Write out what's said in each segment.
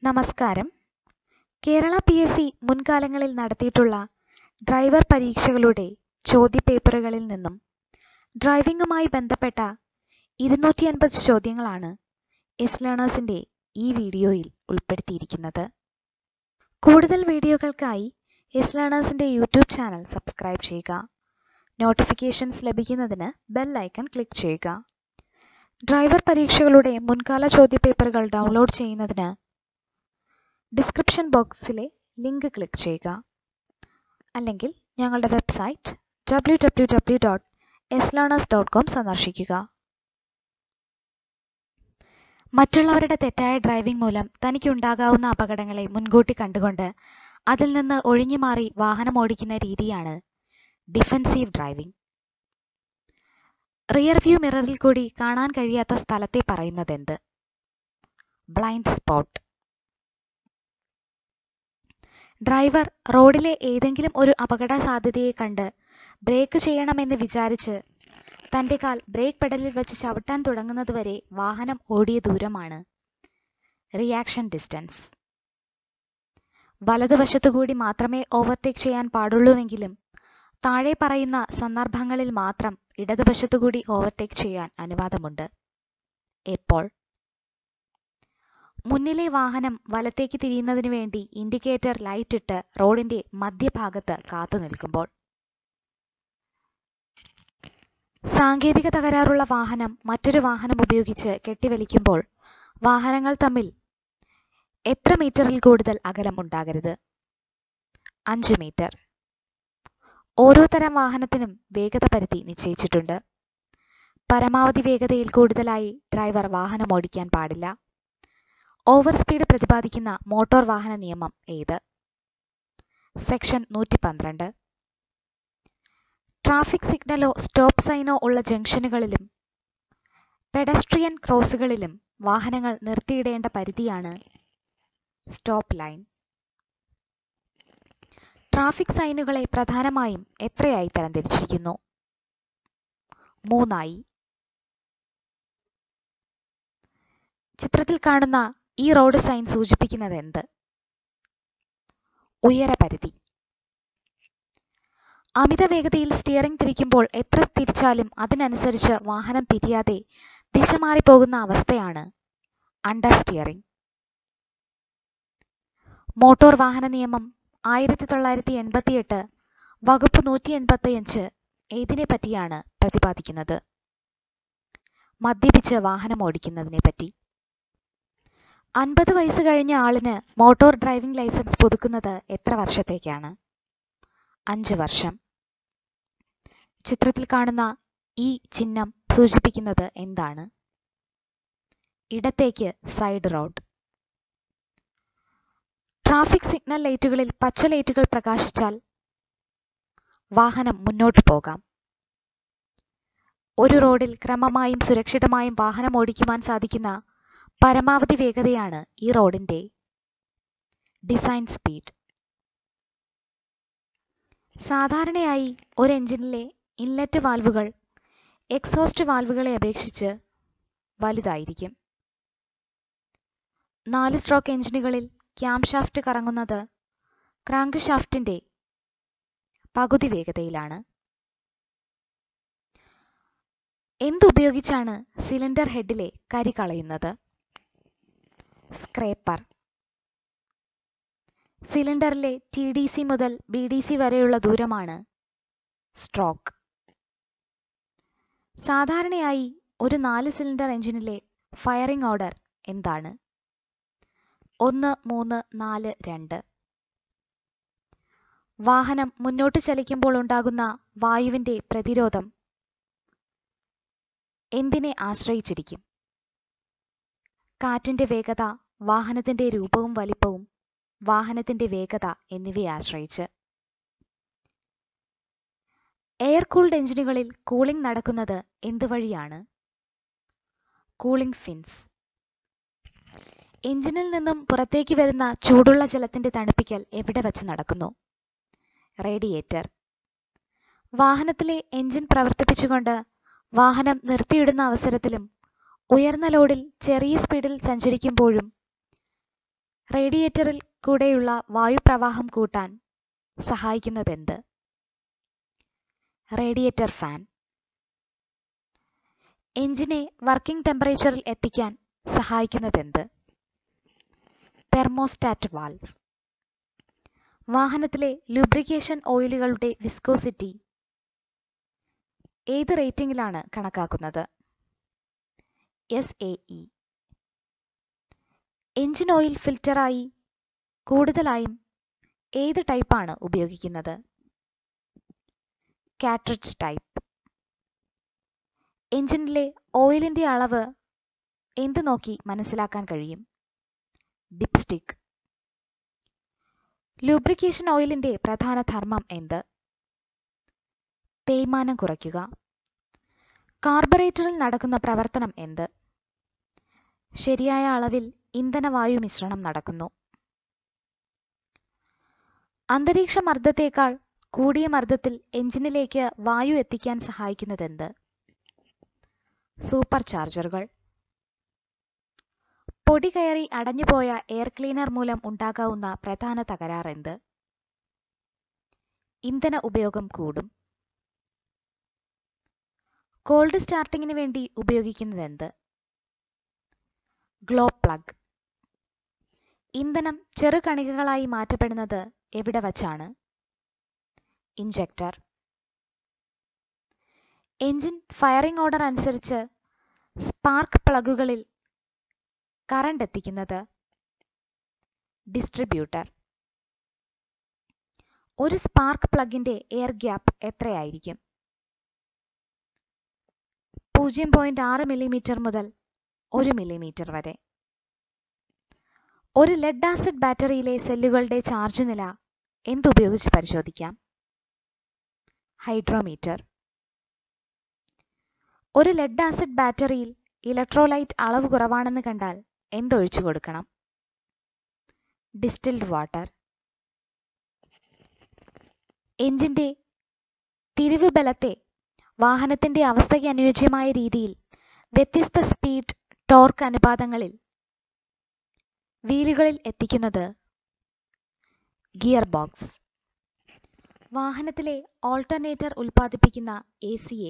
നമസ്കാരം Kerala P S C മുൻകാലങ്ങളിൽ നടത്തിയിട്ടുള്ള ഡ്രൈവർ പരീക്ഷകളുടെ ചോദ്യപേപ്പറുകളിൽ നിന്നും ഡ്രൈവിംഗുമായി ബന്ധപ്പെട്ട ഇരുന്നൂറ്റി അൻപത് ചോദ്യങ്ങളാണ് എസ് ലേണേഴ്സിന്റെ ഈ വീഡിയോയിൽ ഉൾപ്പെടുത്തിയിരിക്കുന്നത് കൂടുതൽ വീഡിയോകൾക്കായി എസ് ലേണേഴ്സിന്റെ യൂട്യൂബ് ചാനൽ സബ്സ്ക്രൈബ് ചെയ്യുക നോട്ടിഫിക്കേഷൻസ് ലഭിക്കുന്നതിന് ബെൽ ഐക്കൺ ക്ലിക്ക് ചെയ്യുക ഡ്രൈവർ പരീക്ഷകളുടെ മുൻകാല ചോദ്യപേപ്പറുകൾ ഡൗൺലോഡ് ചെയ്യുന്നതിന് ഡിസ്ക്രിപ്ഷൻ ബോക്സിലെ ലിങ്ക് ക്ലിക്ക് ചെയ്യുക അല്ലെങ്കിൽ ഞങ്ങളുടെ website W W W dot S learners dot com സന്ദർശിക്കുക മറ്റുള്ളവരുടെ തെറ്റായ ഡ്രൈവിംഗ് മൂലം തനിക്കുണ്ടാകാവുന്ന അപകടങ്ങളെ മുൻകൂട്ടി കണ്ടുകൊണ്ട് അതിൽ നിന്ന് ഒഴിഞ്ഞു മാറി വാഹനം ഓടിക്കുന്ന രീതിയാണ് ഡിഫൻസീവ് ഡ്രൈവിംഗ് റിയർ വ്യൂ മിററിൽ കൂടി കാണാൻ കഴിയാത്ത സ്ഥലത്തെ പറയുന്നതെന്ത് ബ്ലൈൻഡ് സ്പോട്ട് ഡ്രൈവർ റോഡിലെ ഏതെങ്കിലും ഒരു അപകട സാധ്യതയെ കണ്ട് ബ്രേക്ക് ചെയ്യണമെന്ന് വിചാരിച്ച് തന്റെ കാൽ ബ്രേക്ക് പെഡലിൽ വെച്ച് ചവിട്ടാൻ തുടങ്ങുന്നതുവരെ വാഹനം ഓടിയ ദൂരമാണ് റിയാക്ഷൻ ഡിസ്റ്റൻസ് വലതുവശത്തുകൂടി മാത്രമേ ഓവർടേക്ക് ചെയ്യാൻ പാടുള്ളൂവെങ്കിലും താഴെ പറയുന്ന സന്ദർഭങ്ങളിൽ മാത്രം ഇടതുവശത്തുകൂടി ഓവർടേക്ക് ചെയ്യാൻ അനുവാദമുണ്ട് എപ്പോൾ മുന്നിലെ വാഹനം വലത്തേക്ക് തിരിയുന്നതിനു വേണ്ടി ഇൻഡിക്കേറ്റർ ലൈറ്റ് ഇട്ട് റോഡിന്റെ മധ്യഭാഗത്ത് കാത്തു നിൽക്കുമ്പോൾ സാങ്കേതിക തകരാറുള്ള വാഹനം മറ്റൊരു വാഹനം ഉപയോഗിച്ച് കെട്ടിവലിക്കുമ്പോൾ വാഹനങ്ങൾ തമ്മിൽ എത്ര മീറ്ററിൽ കൂടുതൽ അകലം ഉണ്ടാകരുത് അഞ്ച് മീറ്റർ ഓരോ തരം വാഹനത്തിനും വേഗത പരിധി നിശ്ചയിച്ചിട്ടുണ്ട് പരമാവധി വേഗതയിൽ കൂടുതലായി ഡ്രൈവർ വാഹനം ഓടിക്കാൻ പാടില്ല ഓവർ സ്പീഡ് പ്രതിപാദിക്കുന്ന മോട്ടോർ വാഹന നിയമം ഏത് സെക്ഷൻ നൂറ്റി പന്ത്രണ്ട് ട്രാഫിക് സിഗ്നലോ സ്റ്റോപ്പ് സൈനോ ഉള്ള ജംഗ്ഷനുകളിലും പെഡസ്ട്രിയൻ ക്രോസുകളിലും വാഹനങ്ങൾ നിർത്തിയിടേണ്ട പരിധിയാണ് സ്റ്റോപ്പ് ലൈൻ ട്രാഫിക് സൈനുകളെ പ്രധാനമായും എത്രയായി തരംതിരിച്ചിരിക്കുന്നു മൂന്നായി ചിത്രത്തിൽ കാണുന്ന ഈ റോഡ് സൈൻ സൂചിപ്പിക്കുന്നത് എന്ത് ഉയരപരിധി അമിത വേഗതയിൽ സ്റ്റിയറിംഗ് തിരിക്കുമ്പോൾ എത്ര തിരിച്ചാലും അതിനനുസരിച്ച് വാഹനം തിരിയാതെ ദിശ മാറിപ്പോകുന്ന അവസ്ഥയാണ് അണ്ടർ സ്റ്റിയറിംഗ് മോട്ടോർ വാഹന നിയമം ആയിരത്തി തൊള്ളായിരത്തി എൺപത്തിയെട്ട് വകുപ്പ് നൂറ്റി എൺപത്തിയഞ്ച് ഏതിനെ പറ്റിയാണ് പ്രതിപാദിക്കുന്നത് മദ്യപിച്ച് വാഹനം ഓടിക്കുന്നതിനെ പറ്റി അൻപത് വയസ്സ് കഴിഞ്ഞ ആളിന് മോട്ടോർ ഡ്രൈവിംഗ് ലൈസൻസ് പുതുക്കുന്നത് എത്ര വർഷത്തേക്കാണ് അഞ്ച് വർഷം ചിത്രത്തിൽ കാണുന്ന ഈ ചിഹ്നം സൂചിപ്പിക്കുന്നത് എന്താണ് ഇടത്തേക്ക് സൈഡ് റോഡ് ട്രാഫിക് സിഗ്നൽ ലൈറ്റുകളിൽ പച്ച ലൈറ്റുകൾ പ്രകാശിച്ചാൽ വാഹനം മുന്നോട്ട് പോകാം ഒരു റോഡിൽ ക്രമമായും സുരക്ഷിതമായും വാഹനം ഓടിക്കുവാൻ സാധിക്കുന്ന പരമാവധി വേഗതയാണ് ഈ റോഡിന്റെ ഡിസൈൻ സ്പീഡ് സാധാരണയായി ഒരു എഞ്ചിനിലെ ഇൻലെറ്റ് വാൽവുകൾ എക്സോസ്റ്റ് വാൽവുകളെ അപേക്ഷിച്ച് വലുതായിരിക്കും നാല് സ്ട്രോക്ക് എഞ്ചിനുകളിൽ ക്യാം ഷാഫ്റ്റ് കറങ്ങുന്നത് ക്രാങ്ക് ഷാഫ്റ്റിന്റെ പകുതി വേഗതയിലാണ് എന്തുപയോഗിച്ചാണ് സിലിണ്ടർ ഹെഡിലെ കരി കളയുന്നത് സ്ക്രേപ്പർ സിലിണ്ടറിലെ ടി ഡി സി മുതൽ ബി ഡി സി വരെയുള്ള ദൂരമാണ് സ്ട്രോക്ക് സാധാരണയായി ഒരു നാല് സിലിണ്ടർ എഞ്ചിനിലെ ഫയറിംഗ് ഓർഡർ എന്താണ് ഒന്ന് മൂന്ന് നാല് രണ്ട് വാഹനം മുന്നോട്ട് ചലിക്കുമ്പോൾ ഉണ്ടാകുന്ന വായുവിന്റെ പ്രതിരോധം എന്തിനെ ആശ്രയിച്ചിരിക്കും കാറ്റിന്റെ വേഗത വാഹനത്തിന്റെ രൂപവും വലിപ്പവും വാഹനത്തിന്റെ വേഗത എന്നിവയെ ആശ്രയിച്ച് എയർ കൂൾഡ് എഞ്ചിനുകളിൽ കൂളിംഗ് നടക്കുന്നത് എന്തുവഴിയാണ് കൂളിംഗ് ഫിൻസ് എഞ്ചിനിൽ നിന്നും പുറത്തേക്ക് വരുന്ന ചൂടുള്ള ജലത്തിന്റെ തണുപ്പിക്കൽ എവിടെ വച്ച് നടക്കുന്നു റേഡിയേറ്റർ വാഹനത്തിലെ എഞ്ചിൻ പ്രവർത്തിപ്പിച്ചുകൊണ്ട് വാഹനം നിർത്തിയിടുന്ന അവസരത്തിലും ഉയർന്ന ലോഡിൽ ചെറിയ സ്പീഡിൽ സഞ്ചരിക്കുമ്പോഴും റേഡിയേറ്ററിൽ കൂടെയുള്ള വായുപ്രവാഹം കൂട്ടാൻ സഹായിക്കുന്നതെന്ത് റേഡിയേറ്റർ ഫാൻ എഞ്ചിനെ വർക്കിംഗ് ടെമ്പറേച്ചറിൽ എത്തിക്കാൻ സഹായിക്കുന്നതെന്ത് തെർമോസ്റ്റാറ്റ് വാൽവ് വാഹനത്തിലെ ലൂബ്രിക്കേഷൻ ഓയിലുകളുടെ വിസ്കോസിറ്റി ഏത് റേറ്റിംഗിലാണ് കണക്കാക്കുന്നത് S A E engine oil ഫിൽറ്ററായി കൂടുതലായും ഏത് ടൈപ്പാണ് ഉപയോഗിക്കുന്നത് കാട്രിഡ്ജ് ടൈപ്പ് എഞ്ചിനിലെ ഓയിലിന്റെ അളവ് എന്ത് നോക്കി മനസ്സിലാക്കാൻ കഴിയും ഡിപ്സ്റ്റിക് ലൂബ്രിക്കേഷൻ ഓയിലിന്റെ പ്രധാന ധർമ്മം എന്ത് തേയ്മാനം കുറയ്ക്കുക കാർബറേറ്ററിൽ നടക്കുന്ന പ്രവർത്തനം എന്ത് ശരിയായ അളവിൽ ഇന്ധനവായു മിശ്രണം നടക്കുന്നു അന്തരീക്ഷ മർദ്ദത്തേക്കാൾ കൂടിയ മർദ്ദത്തിൽ എഞ്ചിനിലേക്ക് വായു എത്തിക്കാൻ സഹായിക്കുന്നതെന്ത് സൂപ്പർ ചാർജറുകൾ പൊടി കയറി അടഞ്ഞുപോയ എയർ ക്ലീനർ മൂലം ഉണ്ടാകാവുന്ന പ്രധാന തകരാർ എന്ത് ഇന്ധന ഉപയോഗം കൂടും കോൾഡ് സ്റ്റാർട്ടിങ്ങിന് വേണ്ടി ഉപയോഗിക്കുന്നതെന്ത് ഗ്ലോ പ്ലഗ് ഇന്ധനം ചെറുകണികകളായി മാറ്റപ്പെടുന്നത് എവിടെ വച്ചാണ് ഇഞ്ചക്ടർ എഞ്ചിൻ ഫയറിംഗ് ഓർഡർ അനുസരിച്ച് സ്പാർക്ക് പ്ലഗുകളിൽ കറണ്ട് എത്തിക്കുന്നത് ഡിസ്ട്രിബ്യൂട്ടർ ഒരു സ്പാർക്ക് പ്ലഗിന്റെ എയർ ഗ്യാപ്പ് എത്രയായിരിക്കും പൂജ്യം പോയിന്റ് ആറ് മില്ലിമീറ്റർ മുതൽ ഒരു മില്ലിമീറ്റർ വരെ ഒരു ലെഡ് ആസിഡ് ബാറ്ററിയിലെ സെല്ലുകളുടെ ചാർജ് നില എന്തുപയോഗിച്ച് പരിശോധിക്കാം ഹൈഡ്രോമീറ്റർ ഒരു ലെഡ് ആസിഡ് ബാറ്ററിയിൽ ഇലക്ട്രോലൈറ്റ് അളവ് കുറവാണെന്ന് കണ്ടാൽ എന്തൊഴിച്ചു കൊടുക്കണം ഡിസ്റ്റിൽഡ് വാട്ടർ എഞ്ചിന്റെ തിരിവ് ബലത്തെ വാഹനത്തിന്റെ അവസ്ഥയ്ക്ക് അനുയോജ്യമായ രീതിയിൽ വ്യത്യസ്ത സ്പീഡ് ടോർക്ക് അനുപാതങ്ങളിൽ വീലുകളിൽ എത്തിക്കുന്നത് ഗിയർ ബോക്സ് വാഹനത്തിലെ ഓൾട്ടർനേറ്റർ ഉൽപ്പാദിപ്പിക്കുന്ന എ സിയെ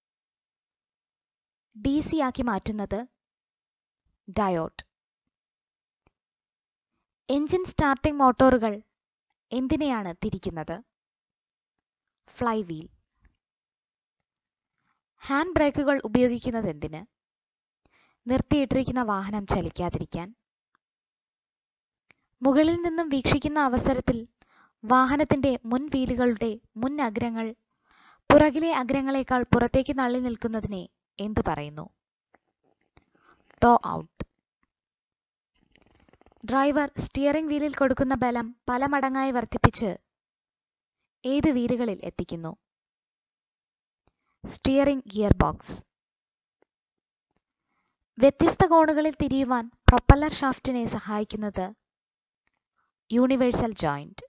ഡി സി ആക്കി മാറ്റുന്നത് ഡയോഡ് എഞ്ചിൻ സ്റ്റാർട്ടിംഗ് മോട്ടോറുകൾ എന്തിനെയാണ് തിരിക്കുന്നത് ഫ്ലൈ വീൽ ഹാൻഡ് ബ്രേക്കുകൾ ഉപയോഗിക്കുന്നത് എന്തിന് നിർത്തിയിട്ടിരിക്കുന്ന വാഹനം ചലിക്കാതിരിക്കാൻ മുകളിൽ നിന്നും വീക്ഷിക്കുന്ന അവസരത്തിൽ വാഹനത്തിന്റെ മുൻ വീലുകളുടെ മുൻ അഗ്രങ്ങൾ പുറകിലെ അഗ്രങ്ങളെക്കാൾ പുറത്തേക്ക് തള്ളി നിൽക്കുന്നതിനെ എന്തു പറയുന്നു ടോ ഔട്ട് ഡ്രൈവർ സ്റ്റിയറിംഗ് വീലിൽ കൊടുക്കുന്ന ബലം പല മടങ്ങായി വർദ്ധിപ്പിച്ച് ഏത് വീലുകളിൽ എത്തിക്കുന്നു സ്റ്റിയറിംഗ് ഗിയർ ബോക്സ് വ്യത്യസ്ത കോണുകളിൽ തിരിയുവാൻ പ്രൊപ്പല്ലർ ഷാഫ്റ്റിനെ സഹായിക്കുന്നത് യൂണിവേഴ്സൽ ജോയിന്റ്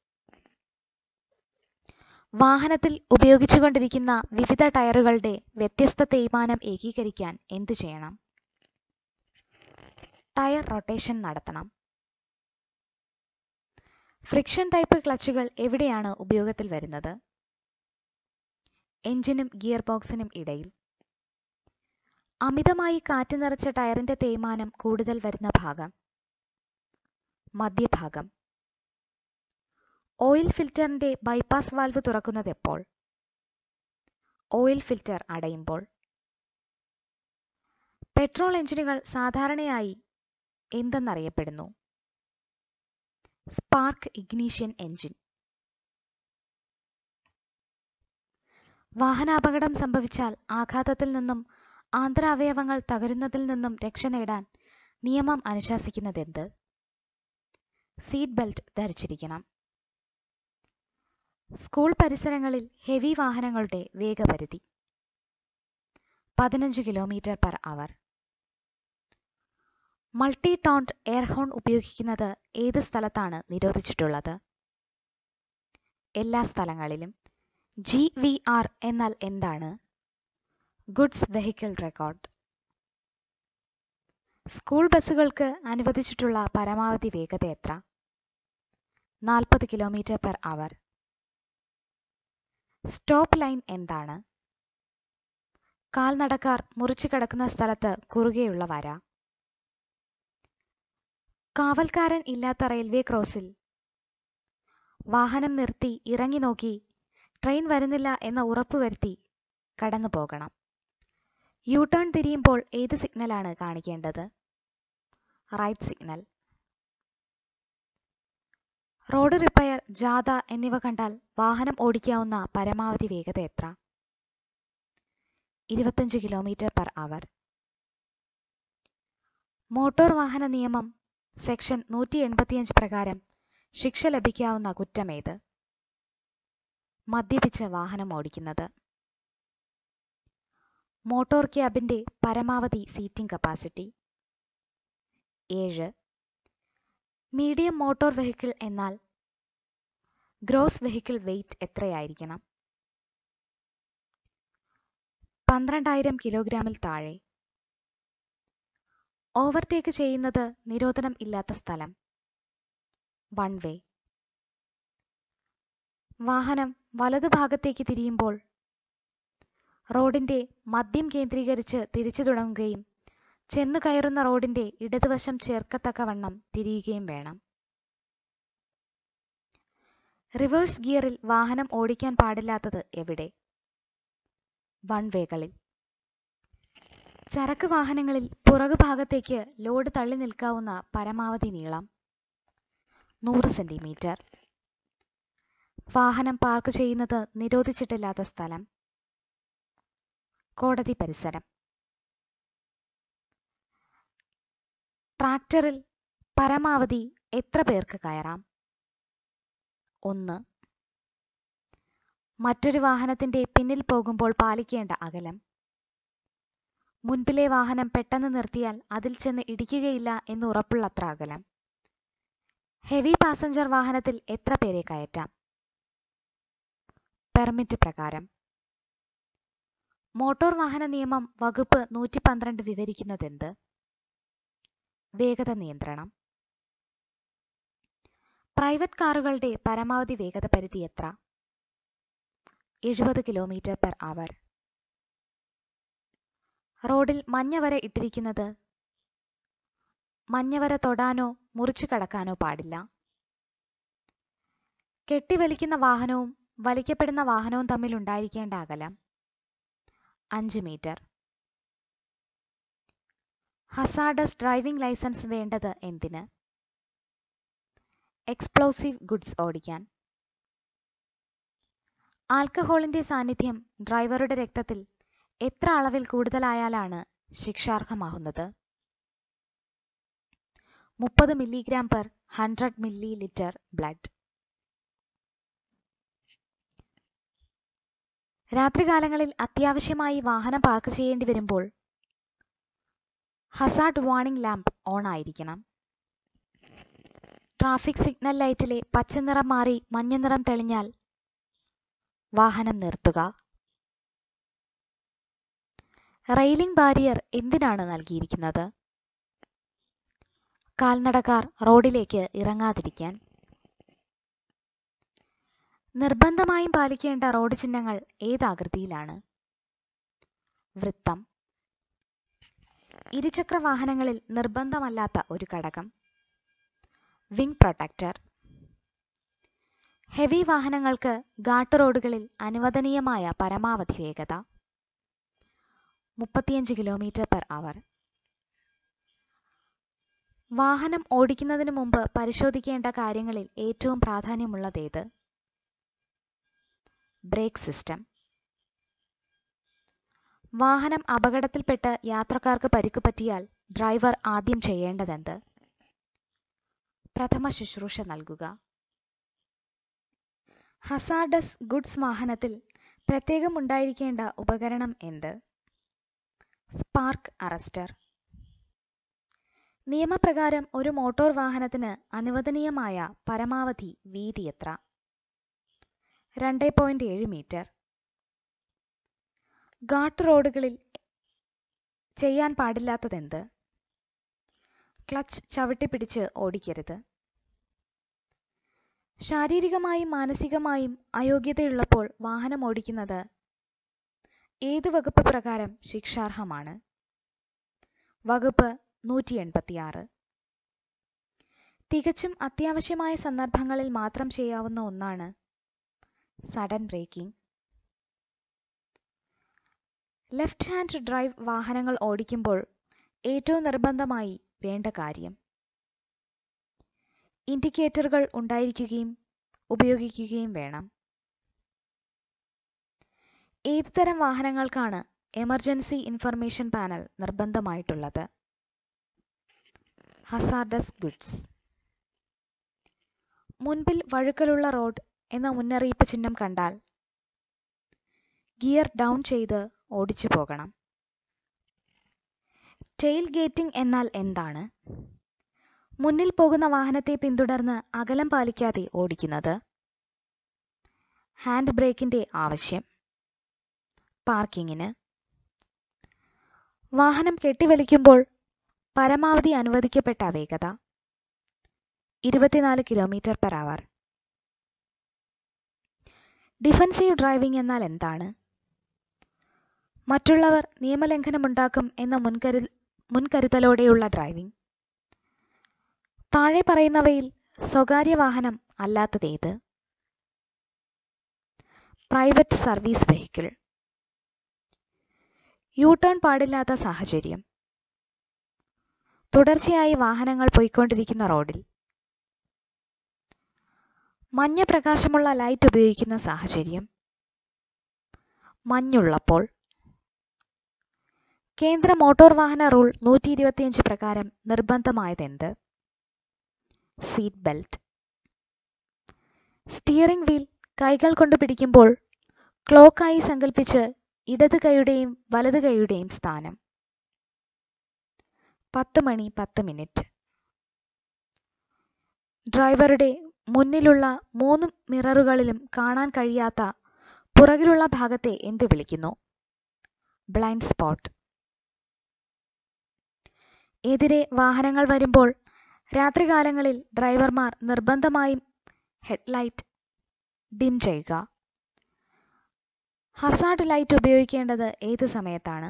വാഹനത്തിൽ ഉപയോഗിച്ചുകൊണ്ടിരിക്കുന്ന വിവിധ ടയറുകളുടെ വ്യത്യസ്ത തേയ്മാനം ഏകീകരിക്കാൻ എന്ത് ചെയ്യണം ടയർ റൊട്ടേഷൻ നടത്തണം ഫ്രിക്ഷൻ ടൈപ്പ് ക്ലച്ചുകൾ എവിടെയാണ് ഉപയോഗത്തിൽ വരുന്നത് എഞ്ചിനും ഗിയർ ബോക്സിനും ഇടയിൽ അമിതമായി കാറ്റ് നിറച്ച ടയറിന്റെ തേയ്മാനം കൂടുതൽ വരുന്ന ഭാഗം മധ്യഭാഗം ഓയിൽ ഫിൽറ്ററിന്റെ ബൈപ്പാസ് വാൽവ് തുറക്കുന്നത് എപ്പോൾ ഓയിൽ ഫിൽറ്റർ അടയുമ്പോൾ പെട്രോൾ എഞ്ചിനുകൾ സാധാരണയായി എന്തെന്നറിയപ്പെടുന്നു സ്പാർക്ക് ഇഗ്നീഷ്യൻ എഞ്ചിൻ വാഹനാപകടം സംഭവിച്ചാൽ ആഘാതത്തിൽ നിന്നും ആന്തരാവയവങ്ങൾ തകരുന്നതിൽ നിന്നും രക്ഷ നേടാൻ നിയമം അനുശാസിക്കുന്നതെന്ത് സീറ്റ് ബെൽറ്റ് ധരിച്ചിരിക്കണം സ്കൂൾ പരിസരങ്ങളിൽ ഹെവി വാഹനങ്ങളുടെ വേഗപരിധി പതിനഞ്ച് kilometre per hour multi toned air horn ഉപയോഗിക്കുന്നത് ഏത് സ്ഥലത്താണ് നിരോധിച്ചിട്ടുള്ളത് എല്ലാ സ്ഥലങ്ങളിലും ജി വി ആർ എന്നാൽ എന്താണ് ഗുഡ്സ് വെഹിക്കിൾ റെക്കോർഡ് സ്കൂൾ ബസ്സുകൾക്ക് അനുവദിച്ചിട്ടുള്ള പരമാവധി വേഗത എത്ര നാൽപ്പത് kilometre per hour stop line എന്താണ് കാൽനടക്കാർ മുറിച്ചു കിടക്കുന്ന സ്ഥലത്ത് കുറുകെയുള്ള വര കാവൽക്കാരൻ ഇല്ലാത്ത റെയിൽവേ ക്രോസിൽ വാഹനം നിർത്തി ഇറങ്ങി നോക്കി ട്രെയിൻ വരുന്നില്ല എന്ന ഉറപ്പുവരുത്തി കടന്നു പോകണം യു ടേൺ തിരിയുമ്പോൾ ഏത് സിഗ്നലാണ് കാണിക്കേണ്ടത് റൈറ്റ് സിഗ്നൽ റോഡ് റിപ്പയർ ജാഥ എന്നിവ കണ്ടാൽ വാഹനം ഓടിക്കാവുന്ന പരമാവധി വേഗത എത്ര ഇരുപത്തഞ്ച് കിലോമീറ്റർ പെർ അവർ മോട്ടോർ വാഹന നിയമം സെക്ഷൻ നൂറ്റി എൺപത്തിയഞ്ച് പ്രകാരം ശിക്ഷ ലഭിക്കാവുന്ന കുറ്റമേത് മദ്യപിച്ച് വാഹനം ഓടിക്കുന്നത് മോട്ടോർ ക്യാബിന്റെ പരമാവധി സീറ്റിംഗ് കപ്പാസിറ്റി ഏഴ് മീഡിയം മോട്ടോർ വെഹിക്കിൾ എന്നാൽ ഗ്രോസ് വെഹിക്കിൾ വെയിറ്റ് എത്രയായിരിക്കണം പന്ത്രണ്ടായിരം കിലോഗ്രാമിൽ താഴെ ഓവർടേക്ക് ചെയ്യുന്നത് നിരോധനം ഇല്ലാത്ത സ്ഥലം വൺ വേ വാഹനം വലതുഭാഗത്തേക്ക് തിരിയുമ്പോൾ റോഡിന്റെ മദ്യം കേന്ദ്രീകരിച്ച് തിരിച്ചു തുടങ്ങുകയും ചെന്നു കയറുന്ന റോഡിന്റെ ഇടതുവശം ചേർക്കത്തക്കവണ്ണം തിരിയുകയും വേണം റിവേഴ്സ് ഗിയറിൽ വാഹനം ഓടിക്കാൻ പാടില്ലാത്തത് എവിടെ വൺ വേകളിൽ ചരക്ക് വാഹനങ്ങളിൽ പുറകു ഭാഗത്തേക്ക് ലോഡ് തള്ളി നിൽക്കാവുന്ന പരമാവധി നീളം നൂറ് സെന്റിമീറ്റർ വാഹനം പാർക്ക് ചെയ്യുന്നത് നിരോധിച്ചിട്ടില്ലാത്ത സ്ഥലം കോടതി പരിസരം ട്രാക്ടറിൽ പരമാവധി എത്ര പേർക്ക് കയറാം ഒന്ന് മറ്റൊരു വാഹനത്തിന്റെ പിന്നിൽ പോകുമ്പോൾ പാലിക്കേണ്ട അകലം മുൻപിലെ വാഹനം പെട്ടെന്ന് നിർത്തിയാൽ അതിൽ ചെന്ന് ഇടിക്കുകയില്ല എന്ന് ഉറപ്പുള്ളത്ര അകലം ഹെവി പാസഞ്ചർ വാഹനത്തിൽ എത്ര പേരെ കയറ്റാം പെർമിറ്റ് പ്രകാരം മോട്ടോർ വാഹന നിയമം വകുപ്പ് നൂറ്റി പന്ത്രണ്ട് വിവരിക്കുന്നതെന്ത് വേഗത നിയന്ത്രണം പ്രൈവറ്റ് കാറുകളുടെ പരമാവധി വേഗത പരിധി എത്ര എഴുപത് കിലോമീറ്റർ പെർ അവർ റോഡിൽ മഞ്ഞവര ഇട്ടിരിക്കുന്നത് മഞ്ഞവര തൊടാനോ മുറിച്ചു കടക്കാനോ പാടില്ല കെട്ടിവലിക്കുന്ന വാഹനവും വലിക്കപ്പെടുന്ന വാഹനവും തമ്മിൽ ഉണ്ടായിരിക്കേണ്ട അകലം അഞ്ച് മീറ്റർ ഹസാഡസ് ഡ്രൈവിംഗ് ലൈസൻസ് വേണ്ടത് എന്തിന് എക്സ്പ്ലോസീവ് ഗുഡ്സ് ഓടിക്കാൻ ആൽക്കഹോളിന്റെ സാന്നിധ്യം ഡ്രൈവറുടെ രക്തത്തിൽ എത്ര അളവിൽ കൂടുതലായാലാണ് ശിക്ഷാർഹമാകുന്നത് മുപ്പത് milligram per hundred millilitre blood രാത്രികാലങ്ങളിൽ അത്യാവശ്യമായി വാഹനം പാർക്ക് ചെയ്യേണ്ടി വരുമ്പോൾ ഹസാർഡ് വാർണിംഗ് ലാമ്പ് ഓൺ ആയിരിക്കണം ട്രാഫിക് സിഗ്നൽ ലൈറ്റിലെ പച്ചനിറം മാറി മഞ്ഞനിറം തെളിഞ്ഞാൽ വാഹനം നിർത്തുക റെയിലിംഗ് ബാരിയർ എന്തിനാണ് നൽകിയിരിക്കുന്നത് കാൽനടക്കാർ റോഡിലേക്ക് ഇറങ്ങാതിരിക്കാൻ നിർബന്ധമായും പാലിക്കേണ്ട റോഡ് ചിഹ്നങ്ങൾ ഏതാകൃതിയിലാണ് വൃത്തം ഇരുചക്ര വാഹനങ്ങളിൽ നിർബന്ധമല്ലാത്ത ഒരു ഘടകം വിങ് പ്രൊട്ടക്ടർ ഹെവി വാഹനങ്ങൾക്ക് ഘാട്ട് റോഡുകളിൽ അനുവദനീയമായ പരമാവധി വേഗത മുപ്പത്തിയഞ്ച് കിലോമീറ്റർ പെർ അവർ വാഹനം ഓടിക്കുന്നതിന് മുമ്പ് പരിശോധിക്കേണ്ട കാര്യങ്ങളിൽ ഏറ്റവും പ്രാധാന്യമുള്ളതേത് ബ്രേക്ക് സിസ്റ്റം വാഹനം അപകടത്തിൽപ്പെട്ട് യാത്രക്കാർക്ക് പരിക്ക് പറ്റിയാൽ ഡ്രൈവർ ആദ്യം ചെയ്യേണ്ടതെന്ത് പ്രഥമ ശുശ്രൂഷ നൽകുക ഹസാഡസ് ഗുഡ്സ് വാഹനത്തിൽ പ്രത്യേകം ഉണ്ടായിരിക്കേണ്ട ഉപകരണം എന്ത് സ്പാർക്ക് അറസ്റ്റർ നിയമപ്രകാരം ഒരു മോട്ടോർ വാഹനത്തിന് അനുവദനീയമായ പരമാവധി വീതി എത്ര രണ്ട് പോയിന്റ് ഏഴ് മീറ്റർ ഘാട്ട് റോഡുകളിൽ ചെയ്യാൻ പാടില്ലാത്തതെന്ത് ക്ലച്ച് ചവിട്ടിപ്പിടിച്ച് ഓടിക്കരുത് ശാരീരികമായും മാനസികമായും അയോഗ്യതയുള്ളപ്പോൾ വാഹനം ഓടിക്കുന്നത് ഏത് വകുപ്പ് പ്രകാരം ശിക്ഷാർഹമാണ് വകുപ്പ് നൂറ്റി എൺപത്തിയാറ് തികച്ചും അത്യാവശ്യമായ സന്ദർഭങ്ങളിൽ മാത്രം ചെയ്യാവുന്ന ഒന്നാണ് sudden braking left hand drive വാഹനങ്ങൾ ഓടിക്കുമ്പോൾ ഏറ്റവും നിർബന്ധമായി വേണ്ട കാര്യം ഇൻഡിക്കേറ്ററുകൾ ഉണ്ടായിരിക്കുകയും ഉപയോഗിക്കുകയും വേണം ഏത് തരം വാഹനങ്ങൾക്കാണ് എമർജൻസി ഇൻഫർമേഷൻ പാനൽ നിർബന്ധമായിട്ടുള്ളത് ഹസാർഡസ് ഗുഡ്സ് മുൻപിൽ വഴുക്കലുള്ള റോഡ് എന്ന മുന്നറിയിപ്പ് ചിഹ്നം കണ്ടാൽ ഗിയർ ഡൗൺ ചെയ്ത് ഓടിച്ചു പോകണം ടെയിൽ ഗേറ്റിംഗ് എന്നാൽ എന്താണ് മുന്നിൽ പോകുന്ന വാഹനത്തെ പിന്തുടർന്ന് അകലം പാലിക്കാതെ ഓടിക്കുന്നത് ഹാൻഡ് ബ്രേക്കിന്റെ ആവശ്യം പാർക്കിങ്ങിന് വാഹനം കെട്ടിവലിക്കുമ്പോൾ പരമാവധി അനുവദിക്കപ്പെട്ട വേഗത ഇരുപത്തിനാല് kilometre per hour defensive driving എന്നാൽ എന്താണ് മറ്റുള്ളവർ നിയമലംഘനമുണ്ടാക്കും എന്ന മുൻകരു മുൻകരുതലോടെയുള്ള ഡ്രൈവിംഗ് താഴെ പറയുന്നവയിൽ സ്വകാര്യ വാഹനം അല്ലാത്തതേത് private service vehicle U turn പാടില്ലാത്ത സാഹചര്യം തുടർച്ചയായി വാഹനങ്ങൾ പോയിക്കൊണ്ടിരിക്കുന്ന റോഡിൽ മഞ്ഞ പ്രകാശമുള്ള ലൈറ്റ് ഉപയോഗിക്കുന്ന സാഹചര്യം മഞ്ഞുള്ളപ്പോൾ കേന്ദ്ര മോട്ടോർ വാഹന റൂൾ നൂറ്റി ഇരുപത്തിയഞ്ച് പ്രകാരം നിർബന്ധമായതെന്ത് സീറ്റ് ബെൽറ്റ് സ്റ്റിയറിംഗ് വീൽ കൈകൾ കൊണ്ട് പിടിക്കുമ്പോൾ ക്ലോക്കായി സങ്കല്പിച്ച് ഇടത് കൈയുടെയും വലത് കൈയുടെയും സ്ഥാനം പത്ത് മണി പത്ത് മിനിറ്റ് ഡ്രൈവറുടെ മുന്നിലുള്ള മൂന്ന് മിററുകളിലും കാണാൻ കഴിയാത്ത പുറകിലുള്ള ഭാഗത്തെ എന്ത് വിളിക്കുന്നു ബ്ലൈൻഡ് സ്പോട്ട് എതിരെ വാഹനങ്ങൾ വരുമ്പോൾ രാത്രികാലങ്ങളിൽ ഡ്രൈവർമാർ നിർബന്ധമായും ഹെഡ്ലൈറ്റ് ഡിം ചെയ്യുക ഹസാർഡ് ലൈറ്റ് ഉപയോഗിക്കേണ്ടത് ഏത് സമയത്താണ്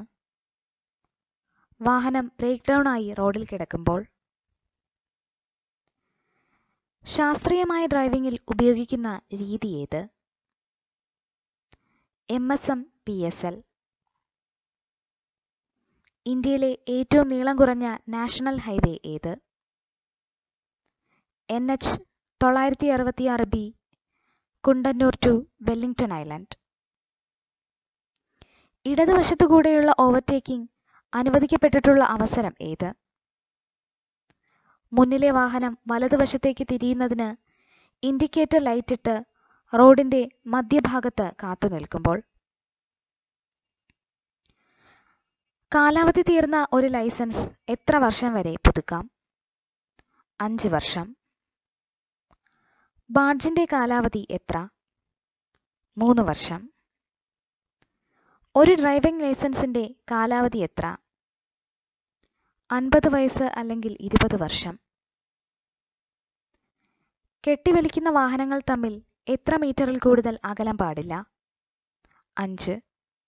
വാഹനം ബ്രേക്ക് ഡൗൺ ആയി റോഡിൽ കിടക്കുമ്പോൾ ശാസ്ത്രീയമായ ഡ്രൈവിംഗിൽ ഉപയോഗിക്കുന്ന രീതി ഏത് M S M P S L ഇന്ത്യയിലെ ഏറ്റവും നീളം കുറഞ്ഞ നാഷണൽ ഹൈവേ ഏത് എൻ എച്ച് തൊള്ളായിരത്തി അറുപത്തിയാറ് B Kundannoor to Wellington Island ഇടതുവശത്തുകൂടെയുള്ള ഓവർടേക്കിംഗ് അനുവദിക്കപ്പെട്ടിട്ടുള്ള അവസരം ഏത് മുന്നിലെ വാഹനം വലതുവശത്തേക്ക് തിരിയുന്നതിന് ഇൻഡിക്കേറ്റർ ലൈറ്റിട്ട് റോഡിന്റെ മധ്യഭാഗത്ത് കാത്തു നിൽക്കുമ്പോൾ കാലാവധി തീർന്ന ഒരു ലൈസൻസ് എത്ര വർഷം വരെ പുതുക്കാം അഞ്ച് വർഷം ബാഡ്ജിന്റെ കാലാവധി എത്ര മൂന്ന് വർഷം ഒരു ഡ്രൈവിംഗ് ലൈസൻസിന്റെ കാലാവധി എത്ര അൻപത് വയസ്സ് അല്ലെങ്കിൽ ഇരുപത് വർഷം കെട്ടിവലിക്കുന്ന വാഹനങ്ങൾ തമ്മിൽ എത്ര മീറ്ററിൽ കൂടുതൽ അകലം പാടില്ല അഞ്ച്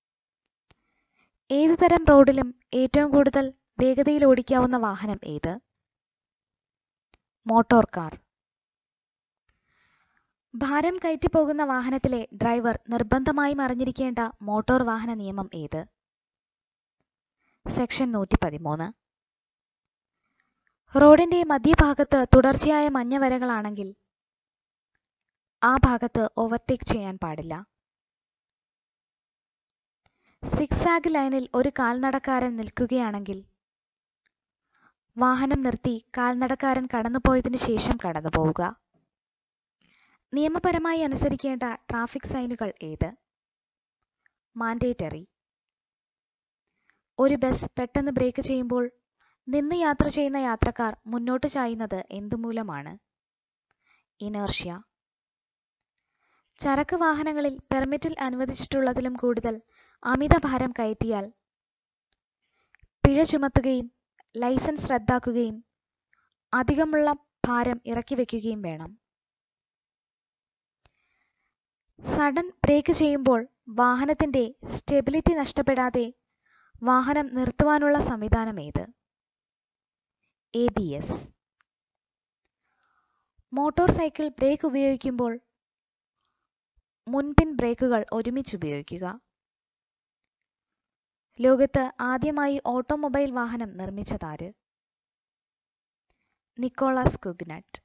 ഏത് തരം റോഡിലും ഏറ്റവും കൂടുതൽ വേഗതയിൽ ഓടിക്കാവുന്ന വാഹനം ഏത് മോട്ടോർ കാർ ഭാരം കയറ്റി പോകുന്ന വാഹനത്തിലെ ഡ്രൈവർ നിർബന്ധമായും അറിഞ്ഞിരിക്കേണ്ട മോട്ടോർ വാഹന നിയമം ഏത് സെക്ഷൻ നൂറ്റി പതിമൂന്ന് റോഡിന്റെ മധ്യഭാഗത്ത് തുടർച്ചയായ മഞ്ഞ വരകളാണെങ്കിൽ ആ ഭാഗത്ത് ഓവർടേക്ക് ചെയ്യാൻ പാടില്ല സിക്സാഗ് ലൈനിൽ ഒരു കാൽനടക്കാരൻ നിൽക്കുകയാണെങ്കിൽ വാഹനം നിർത്തി കാൽനടക്കാരൻ കടന്നുപോയതിനു ശേഷം കടന്നു പോവുക നിയമപരമായി അനുസരിക്കേണ്ട ട്രാഫിക് സൈനുകൾ ഏത് മാൻഡേറ്ററി ഒരു ബസ് പെട്ടെന്ന് ബ്രേക്ക് ചെയ്യുമ്പോൾ നിന്ന് യാത്ര ചെയ്യുന്ന യാത്രക്കാർ മുന്നോട്ട് ചായുന്നത് എന്തുമൂലമാണ് ഇനേർഷ്യ ചരക്ക് വാഹനങ്ങളിൽ പെർമിറ്റിൽ അനുവദിച്ചിട്ടുള്ളതിലും കൂടുതൽ അമിത ഭാരം കയറ്റിയാൽ പിഴ ചുമത്തുകയും ലൈസൻസ് റദ്ദാക്കുകയും അധികമുള്ള ഭാരം ഇറക്കി വെക്കുകയും വേണം സഡൻ ബ്രേക്ക് ചെയ്യുമ്പോൾ വാഹനത്തിന്റെ സ്റ്റെബിലിറ്റി നഷ്ടപ്പെടാതെ വാഹനം നിർത്തുവാനുള്ള സംവിധാനം ഏത് A B S motor cycle brake ഉപയോഗിക്കുമ്പോൾ മുൻപിൻ ബ്രേക്കുകൾ ഒരുമിച്ച് ഉപയോഗിക്കുക ലോകത്ത് ആദ്യമായി ഓട്ടോമൊബൈൽ വാഹനം നിർമ്മിച്ചതാര് നിക്കോളാസ് കുഗ്നട്ട്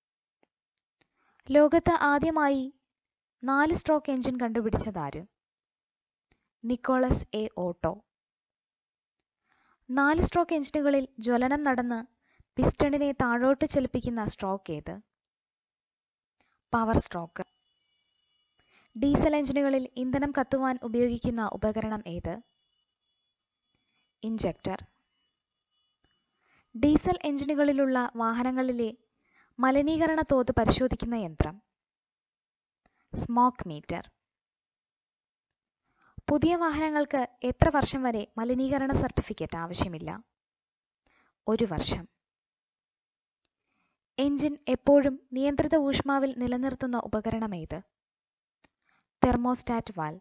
ലോകത്ത് ആദ്യമായി നാല് സ്ട്രോക്ക് എഞ്ചിൻ കണ്ടുപിടിച്ചതാര് നിക്കോളസ് എ ഓട്ടോ നാല് സ്ട്രോക്ക് എഞ്ചിനുകളിൽ ജ്വലനം നടന്ന് പിസ്റ്റണിനെ താഴോട്ട് ചലിപ്പിക്കുന്ന സ്ട്രോക്ക് ഏത് പവർ സ്ട്രോക്ക് ഡീസൽ എഞ്ചിനുകളിൽ ഇന്ധനം കത്തുവാൻ ഉപയോഗിക്കുന്ന ഉപകരണം ഏത് ഇഞ്ചക്ടർ ഡീസൽ എഞ്ചിനുകളിലുള്ള വാഹനങ്ങളിലെ മലിനീകരണ തോത് പരിശോധിക്കുന്ന യന്ത്രം സ്മോക്ക് മീറ്റർ പുതിയ വാഹനങ്ങൾക്ക് എത്ര വർഷം വരെ മലിനീകരണ സർട്ടിഫിക്കറ്റ് ആവശ്യമില്ല ഒരു വർഷം എഞ്ചിൻ എപ്പോഴും നിയന്ത്രിത ഊഷ്മാവിൽ നിലനിർത്തുന്ന ഉപകരണം ഏത് തെർമോസ്റ്റാറ്റ് വാൽ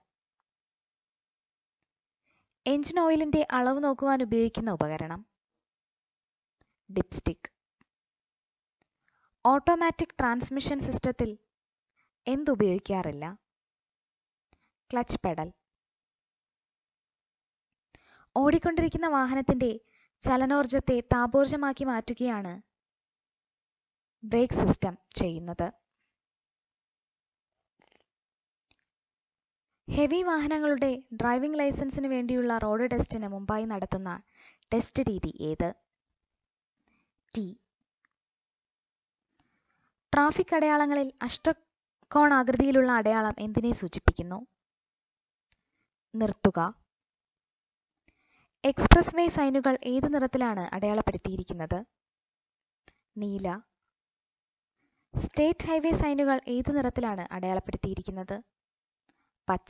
എഞ്ചിൻ ഓയിലിന്റെ അളവ് നോക്കുവാൻ ഉപയോഗിക്കുന്ന ഉപകരണം ഡിപ്സ്റ്റിക് ഓട്ടോമാറ്റിക് ട്രാൻസ്മിഷൻ സിസ്റ്റത്തിൽ എന്തുപയോഗിക്കാറില്ല ക്ലച്ച് പെഡൽ ഓടിക്കൊണ്ടിരിക്കുന്ന വാഹനത്തിന്റെ ചലനോർജത്തെ താപോർജമാക്കി മാറ്റുകയാണ് ബ്രേക്ക് സിസ്റ്റം ചെയ്യുന്നത് ഹെവി വാഹനങ്ങളുടെ ഡ്രൈവിംഗ് ലൈസൻസിന് വേണ്ടിയുള്ള റോഡ് ടെസ്റ്റിന് മുമ്പായി നടത്തുന്ന ടെസ്റ്റ് രീതി ഏത് ടി ട്രാഫിക് അടയാളങ്ങളിൽ അഷ്ടകോണാകൃതിയിലുള്ള അടയാളം എന്തിനെ സൂചിപ്പിക്കുന്നു നിർത്തുക എക്സ്പ്രസ് വേ സൈനുകൾ ഏത് നിറത്തിലാണ് അടയാളപ്പെടുത്തിയിരിക്കുന്നത് നീല സ്റ്റേറ്റ് ഹൈവേ സൈനുകൾ ഏത് നിറത്തിലാണ് അടയാളപ്പെടുത്തിയിരിക്കുന്നത് പച്ച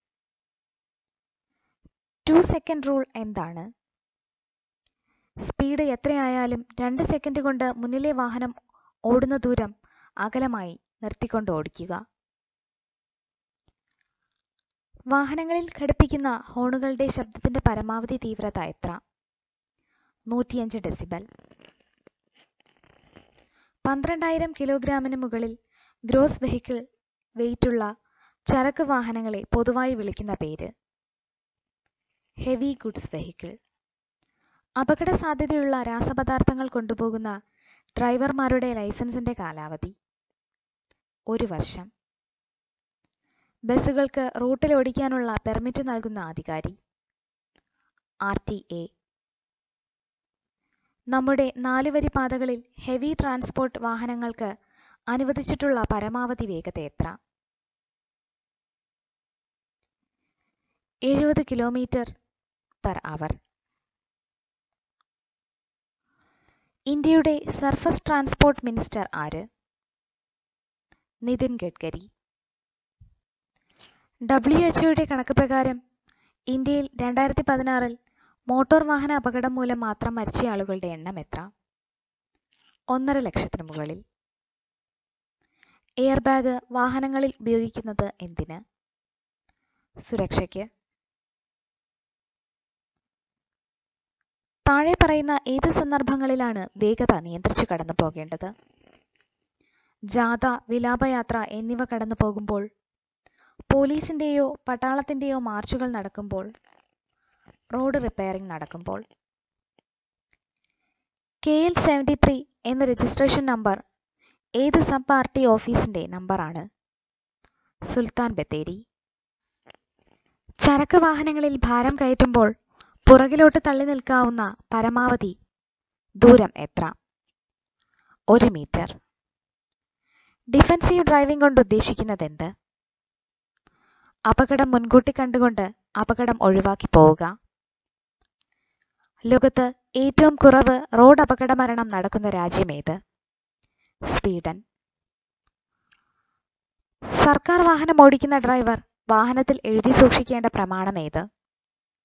ടു സെക്കൻഡ് റൂൾ എന്താണ് സ്പീഡ് എത്രയായാലും രണ്ട് സെക്കൻഡ് കൊണ്ട് മുന്നിലെ വാഹനം ഓടുന്ന ദൂരം അകലമായി നിർത്തിക്കൊണ്ട് ഓടിക്കുക വാഹനങ്ങളിൽ ഘടിപ്പിക്കുന്ന ഹോണുകളുടെ ശബ്ദത്തിന്റെ പരമാവധി തീവ്രത എത്ര നൂറ്റിയഞ്ച് ഡെസിബൽ പന്ത്രണ്ടായിരം കിലോഗ്രാമിന് മുകളിൽ ഗ്രോസ് വെഹിക്കിൾ വെയിറ്റുള്ള ചരക്ക് വാഹനങ്ങളെ പൊതുവായി വിളിക്കുന്ന പേര് ഹെവി ഗുഡ്സ് വെഹിക്കിൾ അപകട സാധ്യതയുള്ള രാസപദാർത്ഥങ്ങൾ കൊണ്ടുപോകുന്ന ഡ്രൈവർമാരുടെ ലൈസൻസിന്റെ കാലാവധി ഒരു വർഷം ബസ്സുകൾക്ക് റൂട്ടിൽ ഓടിക്കാനുള്ള പെർമിറ്റ് നൽകുന്ന അധികാരി ആർ ടി എ നമ്മുടെ നാലുവരി പാതകളിൽ ഹെവി ട്രാൻസ്പോർട്ട് വാഹനങ്ങൾക്ക് അനുവദിച്ചിട്ടുള്ള പരമാവധി വേഗത എത്ര എഴുപത് കിലോമീറ്റർ പെർ അവർ ഇന്ത്യയുടെ സർഫസ് ട്രാൻസ്പോർട്ട് മിനിസ്റ്റർ ആര് നിതിൻ ഗഡ്കരി ഡബ്ല്യു എച്ച്ഒയുടെ കണക്ക് പ്രകാരം ഇന്ത്യയിൽ രണ്ടായിരത്തി പതിനാറിൽ മോട്ടോർ വാഹന അപകടം മൂലം മാത്രം മരിച്ച ആളുകളുടെ എണ്ണം എത്ര ഒന്നര ലക്ഷത്തിന് മുകളിൽ എയർ ബാഗ് വാഹനങ്ങളിൽ ഉപയോഗിക്കുന്നത് എന്തിന് സുരക്ഷയ്ക്ക് താഴെ പറയുന്ന ഏത് സന്ദർഭങ്ങളിലാണ് വേഗത നിയന്ത്രിച്ചു കടന്നു പോകേണ്ടത് ജാഥ വിലാപയാത്ര എന്നിവ കടന്നു പോകുമ്പോൾ പോലീസിന്റെയോ പട്ടാളത്തിന്റെയോ മാർച്ചുകൾ നടക്കുമ്പോൾ റോഡ് റിപ്പയറിംഗ് നടക്കുമ്പോൾ കെ എൽ സെവൻറ്റി ത്രീ എന്ന രജിസ്ട്രേഷൻ നമ്പർ ഏത് സബ് പാർട്ടി ഓഫീസിന്റെ നമ്പറാണ് സുൽത്താൻ ബത്തേരി ചരക്ക് വാഹനങ്ങളിൽ ഭാരം കയറ്റുമ്പോൾ പുറകിലോട്ട് തള്ളി നിൽക്കാവുന്ന പരമാവധി ദൂരം എത്ര ഒരു മീറ്റർ ഡിഫൻസീവ് ഡ്രൈവിംഗ് കൊണ്ട് ഉദ്ദേശിക്കുന്നത് എന്ത് അപകടം മുൻകൂട്ടി കണ്ടുകൊണ്ട് അപകടം ഒഴിവാക്കി പോവുക ലോകത്ത് ഏറ്റവും കുറവ് റോഡ് അപകട മരണം നടക്കുന്ന രാജ്യമേത് സ്വീഡൻ സർക്കാർ വാഹനം ഓടിക്കുന്ന ഡ്രൈവർ വാഹനത്തിൽ എഴുതി സൂക്ഷിക്കേണ്ട പ്രമാണം ഏത്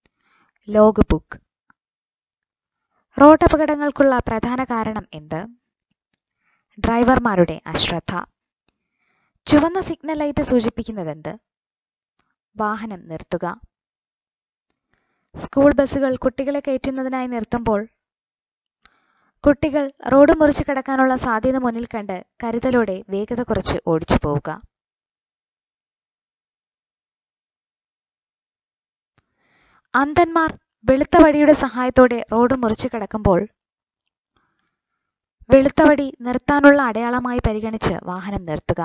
ലോഗ് ബുക്ക് റോഡ് അപകടങ്ങൾക്കുള്ള പ്രധാന കാരണം എന്ത് ഡ്രൈവർമാരുടെ അശ്രദ്ധ ചുവന്ന സിഗ്നൽ ലൈറ്റ് സൂചിപ്പിക്കുന്നതെന്ത് വാഹനം നിർത്തുക സ്കൂൾ ബസ്സുകൾ കുട്ടികളെ കയറ്റുന്നതിനായി നിർത്തുമ്പോൾ കുട്ടികൾ റോഡ് മുറിച്ച് കടക്കാനുള്ള സാധ്യത മുന്നിൽ കണ്ട് കരുതലോടെ വേഗത കുറച്ച് ഓടിച്ചു പോവുക അന്ധന്മാർ വെളുത്ത വടിയുടെ സഹായത്തോടെ റോഡ് മുറിച്ചു കടക്കുമ്പോൾ വെളുത്ത വടി നിർത്താനുള്ള അടയാളമായി പരിഗണിച്ച് വാഹനം നിർത്തുക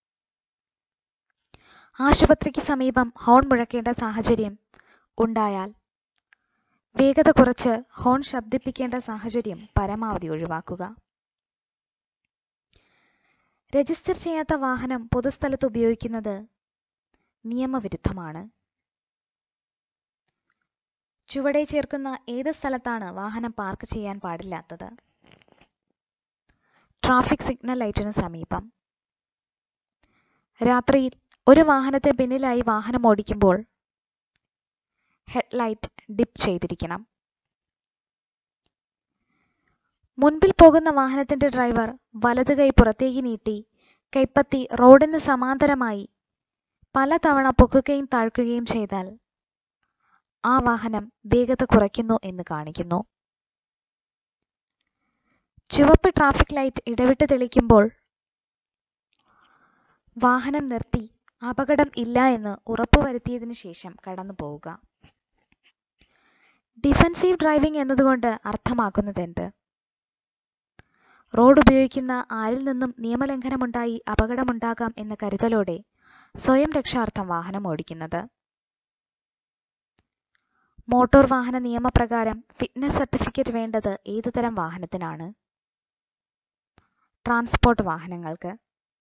ആശുപത്രിക്ക് സമീപം ഹോൺ മുഴക്കേണ്ട സാഹചര്യം ഉണ്ടായാൽ വേഗത കുറച്ച് ഹോൺ ശബ്ദിപ്പിക്കേണ്ട സാഹചര്യം പരമാവധി ഒഴിവാക്കുക രജിസ്റ്റർ ചെയ്യാത്ത വാഹനം പൊതുസ്ഥലത്ത് ഉപയോഗിക്കുന്നത് നിയമവിരുദ്ധമാണ് ചുവടെ ചേർക്കുന്ന ഏത് സ്ഥലത്താണ് വാഹനം പാർക്ക് ചെയ്യാൻ പാടില്ലാത്തത് ട്രാഫിക് സിഗ്നൽ ലൈറ്റിനു സമീപം രാത്രിയിൽ ഒരു വാഹനത്തിന് പിന്നിലായി വാഹനം ഓടിക്കുമ്പോൾ ഹെഡ്ലൈറ്റ് ഡിപ്പ് ചെയ്തിരിക്കണം മുൻപിൽ പോകുന്ന വാഹനത്തിന്റെ ഡ്രൈവർ വലത് കൈ പുറത്തേക്ക് നീട്ടി കൈപ്പത്തി റോഡിന് സമാന്തരമായി പലതവണ പൊക്കുകയും താഴ്ക്കുകയും ചെയ്താൽ ആ വാഹനം വേഗത കുറയ്ക്കുന്നു എന്ന് കാണിക്കുന്നു ചുവപ്പ് ട്രാഫിക് ലൈറ്റ് ഇടവിട്ട് തെളിക്കുമ്പോൾ വാഹനം നിർത്തി അപകടം ഇല്ല എന്ന് ഉറപ്പുവരുത്തിയതിനു ശേഷം കടന്നു പോവുക ഡിഫൻസീവ് ഡ്രൈവിംഗ് എന്നതുകൊണ്ട് അർത്ഥമാക്കുന്നത് എന്ത് റോഡ് ഉപയോഗിക്കുന്ന ആരിൽ നിന്നും നിയമലംഘനമുണ്ടായി അപകടമുണ്ടാകാം എന്ന കരുതലോടെ സ്വയം രക്ഷാർത്ഥം വാഹനം ഓടിക്കുന്നത് മോട്ടോർ വാഹന നിയമപ്രകാരം ഫിറ്റ്നസ് സർട്ടിഫിക്കറ്റ് വേണ്ടത് ഏതുതരം വാഹനത്തിനാണ് ട്രാൻസ്പോർട്ട് വാഹനങ്ങൾക്ക്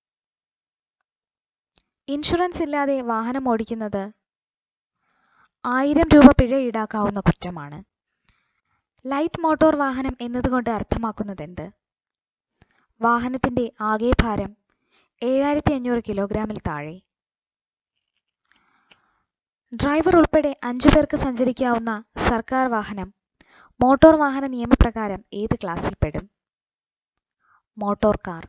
ഇൻഷുറൻസ് ഇല്ലാതെ വാഹനം ഓടിക്കുന്നത് ആയിരം രൂപ പിഴ ഈടാക്കാവുന്ന കുറ്റമാണ് ലൈറ്റ് മോട്ടോർ വാഹനം എന്നതുകൊണ്ട് അർത്ഥമാക്കുന്നത് എന്ത് വാഹനത്തിന്റെ ആകെ ഭാരം ഏഴായിരത്തി അഞ്ഞൂറ് കിലോഗ്രാമിൽ താഴെ ഡ്രൈവർ ഉൾപ്പെടെ അഞ്ചു പേർക്ക് സഞ്ചരിക്കാവുന്ന സർക്കാർ വാഹനം മോട്ടോർ വാഹന നിയമപ്രകാരം ഏത് ക്ലാസ്സിൽ പെടും മോട്ടോർ കാർ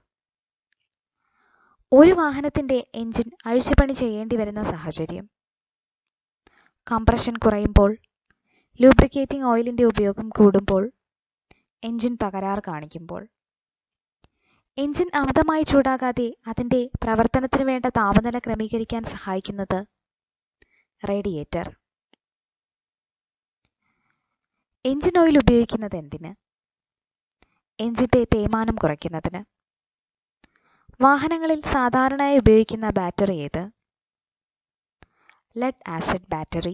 ഒരു വാഹനത്തിന്റെ എഞ്ചിൻ അഴിച്ചുപണി ചെയ്യേണ്ടി വരുന്ന സാഹചര്യം കംപ്രഷൻ കുറയുമ്പോൾ ലൂബ്രിക്കേറ്റിംഗ് ഓയിലിന്റെ ഉപയോഗം കൂടുമ്പോൾ എഞ്ചിൻ തകരാർ കാണിക്കുമ്പോൾ എഞ്ചിൻ അമിതമായി ചൂടാകാതെ അതിന്റെ പ്രവർത്തനത്തിന് വേണ്ട താപനില ക്രമീകരിക്കാൻ സഹായിക്കുന്നത് റേഡിയേറ്റർ എഞ്ചിൻ ഓയിൽ ഉപയോഗിക്കുന്നത് എന്തിന് എഞ്ചിന്റെ തേയ്മാനം കുറയ്ക്കുന്നതിന് വാഹനങ്ങളിൽ സാധാരണയായി ഉപയോഗിക്കുന്ന ബാറ്ററി ഏത് ലെഡ് ആസിഡ് ബാറ്ററി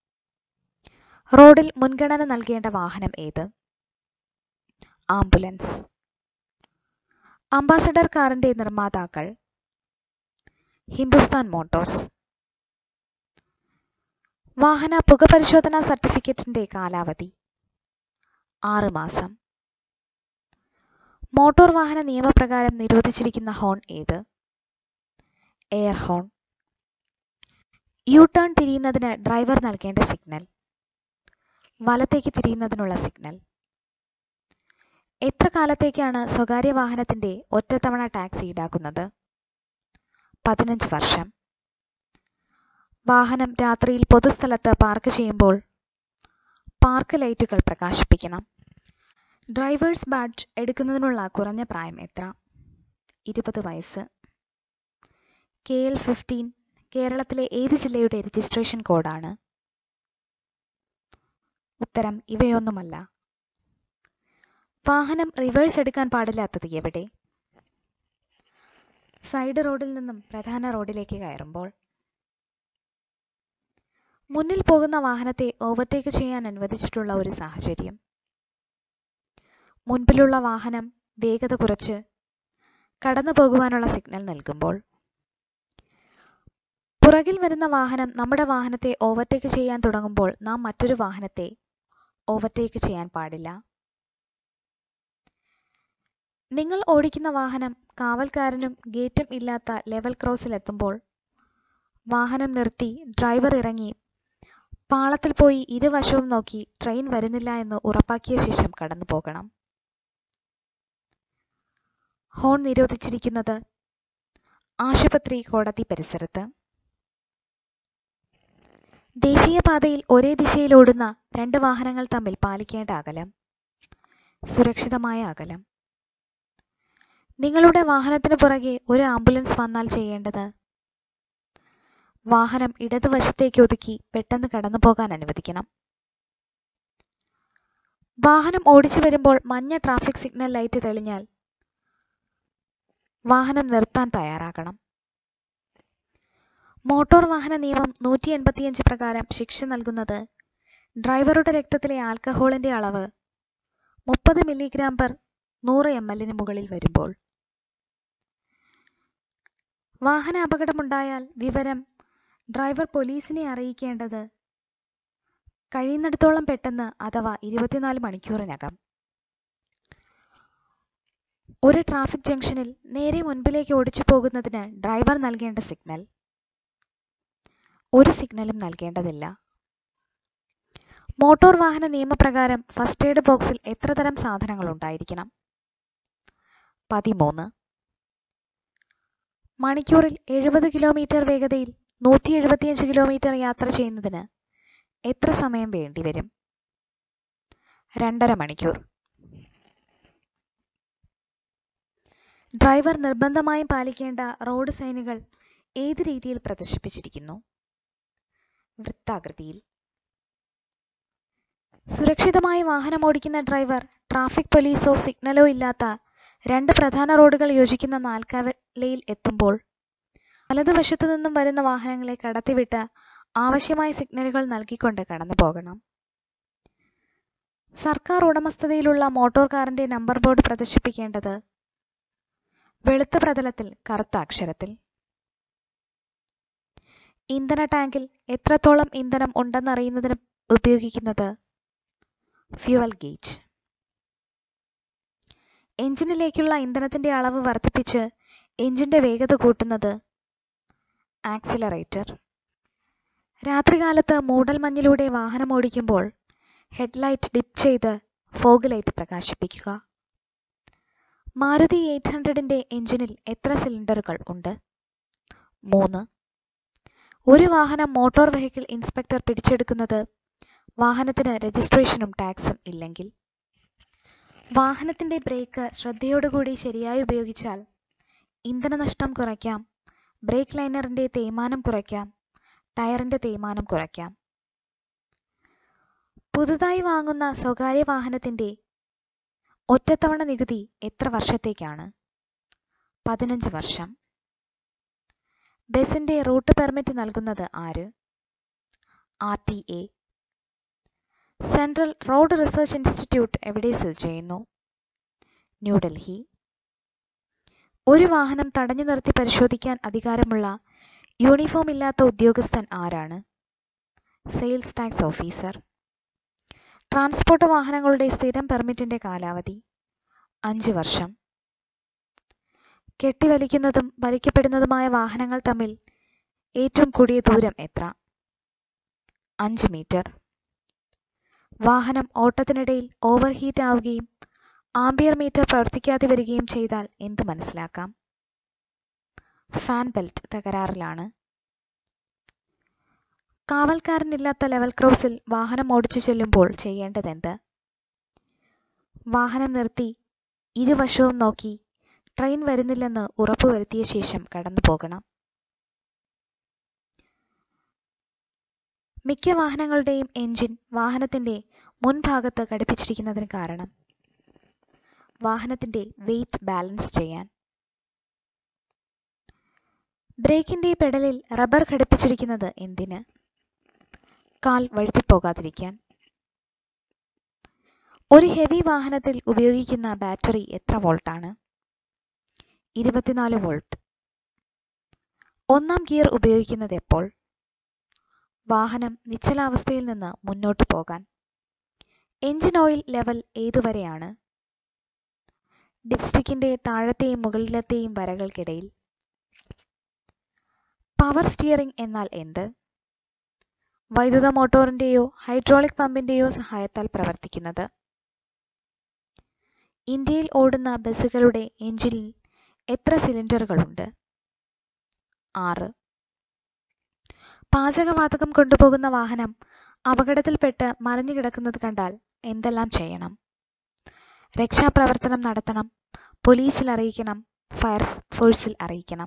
റോഡിൽ മുൻഗണന നൽകേണ്ട വാഹനം ഏത് ആംബുലൻസ് അംബാസഡർ കാറിന്റെ നിർമ്മാതാക്കൾ ഹിന്ദുസ്ഥാൻ മോട്ടോഴ്സ് വാഹന പുകപരിശോധനാ സർട്ടിഫിക്കറ്റിന്റെ കാലാവധി ആറ് മാസം മോട്ടോർ വാഹന നിയമപ്രകാരം നിരോധിച്ചിരിക്കുന്ന ഹോൺ ഏത് എയർ ഹോൺ യു ടേൺ തിരിയുന്നതിന് ഡ്രൈവർ നൽകേണ്ട സിഗ്നൽ വലത്തേക്ക് തിരിയുന്നതിനുള്ള സിഗ്നൽ എത്ര കാലത്തേക്കാണ് സ്വകാര്യ വാഹനത്തിന്റെ ഒറ്റത്തവണ ടാക്സ് ഈടാക്കുന്നത് പതിനഞ്ച് വർഷം വാഹനം രാത്രിയിൽ പൊതുസ്ഥലത്ത് പാർക്ക് ചെയ്യുമ്പോൾ പാർക്ക് ലൈറ്റുകൾ പ്രകാശിപ്പിക്കണം ഡ്രൈവേഴ്സ് ബാഡ്ജ് എടുക്കുന്നതിനുള്ള കുറഞ്ഞ പ്രായം എത്ര ഇരുപത് വയസ്സ് കെ എൽ ഫിഫ്റ്റീൻ കേരളത്തിലെ ഏത് ജില്ലയുടെ രജിസ്ട്രേഷൻ കോഡാണ് ഉത്തരം ഇവയൊന്നുമല്ല വാഹനം റിവേഴ്സ് എടുക്കാൻ പാടില്ലാത്തത് എവിടെ സൈഡ് റോഡിൽ നിന്നും പ്രധാന റോഡിലേക്ക് കയറുമ്പോൾ മുന്നിൽ പോകുന്ന വാഹനത്തെ ഓവർടേക്ക് ചെയ്യാൻ അനുവദിച്ചിട്ടുള്ള ഒരു സാഹചര്യം മുൻപിലുള്ള വാഹനം വേഗത കുറച്ച് കടന്നു പോകുവാനുള്ള സിഗ്നൽ നൽകുമ്പോൾ പുറകിൽ വരുന്ന വാഹനം നമ്മുടെ വാഹനത്തെ ഓവർടേക്ക് ചെയ്യാൻ തുടങ്ങുമ്പോൾ നാം മറ്റൊരു വാഹനത്തെ ഓവർടേക്ക് ചെയ്യാൻ പാടില്ല നിങ്ങൾ ഓടിക്കുന്ന വാഹനം കാവൽക്കാരനും ഗേറ്റും ഇല്ലാത്ത ലെവൽ ക്രോസിൽ എത്തുമ്പോൾ വാഹനം നിർത്തി ഡ്രൈവർ ഇറങ്ങി പാളത്തിൽ പോയി ഇരുവശവും നോക്കി ട്രെയിൻ വരുന്നില്ല എന്ന് ഉറപ്പാക്കിയ ശേഷം കടന്നു പോകണം ഹോൺ നിരോധിച്ചിരിക്കുന്നത് ആശുപത്രി കോടതി പരിസരത്ത് ദേശീയപാതയിൽ ഒരേ ദിശയിൽ ഓടുന്ന രണ്ട് വാഹനങ്ങൾ തമ്മിൽ പാലിക്കേണ്ട അകലം സുരക്ഷിതമായ അകലം നിങ്ങളുടെ വാഹനത്തിന് പുറകെ ഒരു ആംബുലൻസ് വന്നാൽ ചെയ്യേണ്ടത് വാഹനം ഇടതുവശത്തേക്ക് ഒതുക്കി പെട്ടെന്ന് കടന്നു പോകാൻ അനുവദിക്കണം വാഹനം ഓടിച്ചു വരുമ്പോൾ മഞ്ഞ ട്രാഫിക് സിഗ്നൽ ലൈറ്റ് തെളിഞ്ഞാൽ വാഹനം നിർത്താൻ തയ്യാറാകണം മോട്ടോർ വാഹന നിയമം നൂറ്റി എൺപത്തിയഞ്ച് പ്രകാരം ശിക്ഷ നൽകുന്നത് ഡ്രൈവറുടെ രക്തത്തിലെ ആൽക്കഹോളിന്റെ അളവ് മുപ്പത് മില്ലിഗ്രാം പെർ നൂറ് എം എല്ലിന് മുകളിൽ വരുമ്പോൾ വാഹന അപകടമുണ്ടായാൽ വിവരം ഡ്രൈവർ പോലീസിനെ അറിയിക്കേണ്ടത് കഴിയുന്നിടത്തോളം പെട്ടെന്ന് അഥവാ ഇരുപത്തിനാല് മണിക്കൂറിനകം ഒരു ട്രാഫിക് ജംഗ്ഷനിൽ നേരെ മുൻപിലേക്ക് ഓടിച്ചു പോകുന്നതിന് ഡ്രൈവർ നൽകേണ്ട സിഗ്നൽ ഒരു സിഗ്നലും നൽകേണ്ടതില്ല മോട്ടോർ വാഹന നിയമപ്രകാരം ഫസ്റ്റ് എയ്ഡ് ബോക്സിൽ എത്ര തരം സാധനങ്ങൾ ഉണ്ടായിരിക്കണം പതിമൂന്ന് മണിക്കൂറിൽ എഴുപത് കിലോമീറ്റർ വേഗതയിൽ നൂറ്റി എഴുപത്തിയഞ്ച് കിലോമീറ്റർ യാത്ര ചെയ്യുന്നതിന് എത്ര സമയം വേണ്ടിവരും രണ്ടര മണിക്കൂർ ഡ്രൈവർ നിർബന്ധമായും പാലിക്കേണ്ട റോഡ് സൈനുകൾ ഏത് രീതിയിൽ പ്രദർശിപ്പിച്ചിരിക്കുന്നു വൃത്താകൃതിയിൽ സുരക്ഷിതമായി വാഹനം ഓടിക്കുന്ന ഡ്രൈവർ ട്രാഫിക് പോലീസോ സിഗ്നലോ ഇല്ലാത്ത രണ്ട് പ്രധാന റോഡുകൾ യോജിക്കുന്ന നാൽക്കവലയിൽ എത്തുമ്പോൾ വലതുവശത്തു നിന്നും വരുന്ന വാഹനങ്ങളെ കടത്തിവിട്ട് ആവശ്യമായ സിഗ്നലുകൾ നൽകിക്കൊണ്ട് കടന്നു പോകണം സർക്കാർ ഉടമസ്ഥതയിലുള്ള മോട്ടോർ കാറിന്റെ നമ്പർ ബോർഡ് പ്രദർശിപ്പിക്കേണ്ടത് വെളുത്ത പ്രതലത്തിൽ കറുത്ത അക്ഷരത്തിൽ ഇന്ധന ടാങ്കിൽ എത്രത്തോളം ഇന്ധനം ഉണ്ടെന്നറിയുന്നതിന് ഉപയോഗിക്കുന്നത് ഫ്യൂവൽ ഗേജ് എഞ്ചിനിലേക്കുള്ള ഇന്ധനത്തിന്റെ അളവ് വർദ്ധിപ്പിച്ച് എഞ്ചിന്റെ വേഗത കൂട്ടുന്നത് ആക്സിലറേറ്റർ രാത്രികാലത്ത് മൂടൽമഞ്ഞിലൂടെ വാഹനം ഓടിക്കുമ്പോൾ ഹെഡ്ലൈറ്റ് ഡിപ്പ് ചെയ്ത് ഫോഗ് ലൈറ്റ് പ്രകാശിപ്പിക്കുക മാരുതി എയ്റ്റ് ഹൺഡ്രഡിന്റെ എഞ്ചിനിൽ എത്ര സിലിണ്ടറുകൾ ഉണ്ട് മൂന്ന് ഒരു വാഹനം മോട്ടോർ വെഹിക്കിൾ ഇൻസ്പെക്ടർ പിടിച്ചെടുക്കുന്നത് വാഹനത്തിന് രജിസ്ട്രേഷനും ടാക്സും ഇല്ലെങ്കിൽ വാഹനത്തിന്റെ ബ്രേക്ക് ശ്രദ്ധയോടുകൂടി ശരിയായി ഉപയോഗിച്ചാൽ ഇന്ധനനഷ്ടം കുറയ്ക്കാം ബ്രേക്ക് ലൈനറിന്റെ തേയ്മാനം കുറയ്ക്കാം ടയറിന്റെ തേയ്മാനം കുറയ്ക്കാം പുതുതായി വാങ്ങുന്ന സ്വകാര്യ വാഹനത്തിന്റെ ഒറ്റത്തവണ നികുതി എത്ര വർഷത്തേക്കാണ് പതിനഞ്ച് വർഷം ബസിന്റെ റൂട്ട് പെർമിറ്റ് നൽകുന്നത് ആര് R T A central road research institute എവിടെ സ്ഥിതി ചെയ്യുന്നു ന്യൂഡൽഹി ഒരു വാഹനം തടഞ്ഞു നിർത്തി പരിശോധിക്കാൻ അധികാരമുള്ള യൂണിഫോം ഇല്ലാത്ത ഉദ്യോഗസ്ഥൻ ആരാണ് സെയിൽസ് ടാക്സ് ഓഫീസർ ട്രാൻസ്പോർട്ട് വാഹനങ്ങളുടെ സ്ഥിരം പെർമിറ്റിന്റെ കാലാവധി അഞ്ച് വർഷം കെട്ടിവലിക്കുന്നതും വലിക്കപ്പെടുന്നതുമായ വാഹനങ്ങൾ തമ്മിൽ ഏറ്റവും കൂടിയ ദൂരം എത്ര അഞ്ച് മീറ്റർ വാഹനം ഓട്ടത്തിനിടയിൽ ഓവർ ഹീറ്റ് ആവുകയും ആംബിയർ മീറ്റർ പ്രവർത്തിക്കാതെ വരികയും ചെയ്താൽ എന്ത് മനസ്സിലാക്കാം ഫാൻ ബെൽറ്റ് തകരാറിലാണ് കാവൽക്കാരനില്ലാത്ത ലെവൽ ക്രോസിൽ വാഹനം ഓടിച്ചു ചെല്ലുമ്പോൾ ചെയ്യേണ്ടതെന്ത് വാഹനം നിർത്തി ഇരുവശവും നോക്കി ട്രെയിൻ വരുന്നില്ലെന്ന് ഉറപ്പുവരുത്തിയ ശേഷം കടന്നു പോകണം മിക്ക വാഹനങ്ങളുടെയും എഞ്ചിൻ വാഹനത്തിന്റെ മുൻഭാഗത്ത് ഘടിപ്പിച്ചിരിക്കുന്നതിന് കാരണം വാഹനത്തിന്റെ വെയിറ്റ് ബാലൻസ് ചെയ്യാൻ ബ്രേക്കിന്റെ പെഡലിൽ റബ്ബർ ഘടിപ്പിച്ചിരിക്കുന്നത് എന്തിന് കാൽ വഴുതിപ്പോകാതിരിക്കാൻ ഒരു ഹെവി വാഹനത്തിൽ ഉപയോഗിക്കുന്ന ബാറ്ററി എത്ര വോൾട്ടാണ് ഇരുപത്തിനാല് വോൾട്ട് ഒന്നാം ഗിയർ ഉപയോഗിക്കുന്നത് എപ്പോൾ വാഹനം നിശ്ചലാവസ്ഥയിൽ നിന്ന് മുന്നോട്ട് പോകാൻ എഞ്ചിൻ ഓയിൽ ലെവൽ ഏതുവരെയാണ് ഡിപ്സ്റ്റിക്കിന്റെ താഴത്തെയും മുകളിലത്തെയും വരകൾക്കിടയിൽ പവർ സ്റ്റിയറിംഗ് എന്നാൽ എന്ത് വൈദ്യുത മോട്ടോറിന്റെയോ ഹൈഡ്രോളിക് പമ്പിന്റെയോ സഹായത്താൽ പ്രവർത്തിക്കുന്നത് ഇന്ത്യയിൽ ഓടുന്ന ബസ്സുകളുടെ എഞ്ചിനിൽ എത്ര സിലിണ്ടറുകളുണ്ട് ആറ് പാചകവാതകം കൊണ്ടുപോകുന്ന വാഹനം അപകടത്തിൽപ്പെട്ട് മറിഞ്ഞു കിടക്കുന്നത് കണ്ടാൽ എന്തെല്ലാം ചെയ്യണം രക്ഷാപ്രവർത്തനം നടത്തണം പോലീസിൽ അറിയിക്കണം ഫയർഫോഴ്സിൽ അറിയിക്കണം